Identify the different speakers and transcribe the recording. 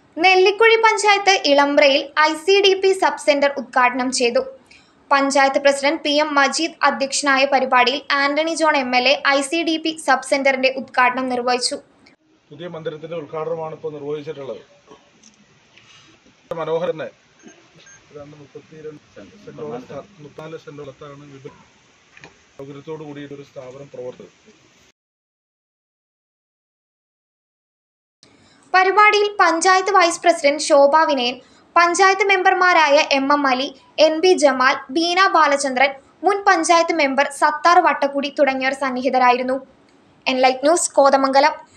Speaker 1: നെല്ലിക്കുഴി പഞ്ചായത്ത് ഇളമ്പ്രയിൽ I C D P sub centre ഉദ്ഘാടനം ചെയ്തു panchayat president P M Majeed അധ്യക്ഷനായ പരിപാടിയിൽ Antony John M L A I C D P sub സെന്ററിന്റെ ഉദ്ഘാടനം നിർവഹിച്ചു
Speaker 2: പുതിയ മന്ദിരത്തിന്റെ ഉദ്ഘാടനമാണ് ഇപ്പോൾ നിർവഹിച്ചിട്ടുള്ളത് മനോഹരം തന്നെ ഏതാണ്ട് മുപ്പത്തിരണ്ട് സെന്റോളം സ്ഥ- മുപ്പത്തിനാല് സെന്റോളത്താണ് വിപുല സൗകര്യത്തോടു കൂടിയ ഒരു സ്ഥാപനം പ്രവർത്തിച്ചത്
Speaker 1: പരിപാടിയിൽ പഞ്ചായത്ത് വൈസ് പ്രസിഡന്റ് ശോഭ വിനയൻ പഞ്ചായത്ത് മെമ്പർമാരായ M M Ali N B Jamal Beena Balachandran മുൻ പഞ്ചായത്ത് മെമ്പർ സത്താർ വട്ടക്കുടി തുടങ്ങിയവർ സന്നിഹിതരായിരുന്നു എൻലൈറ്റ് ന്യൂസ് കോതമംഗലം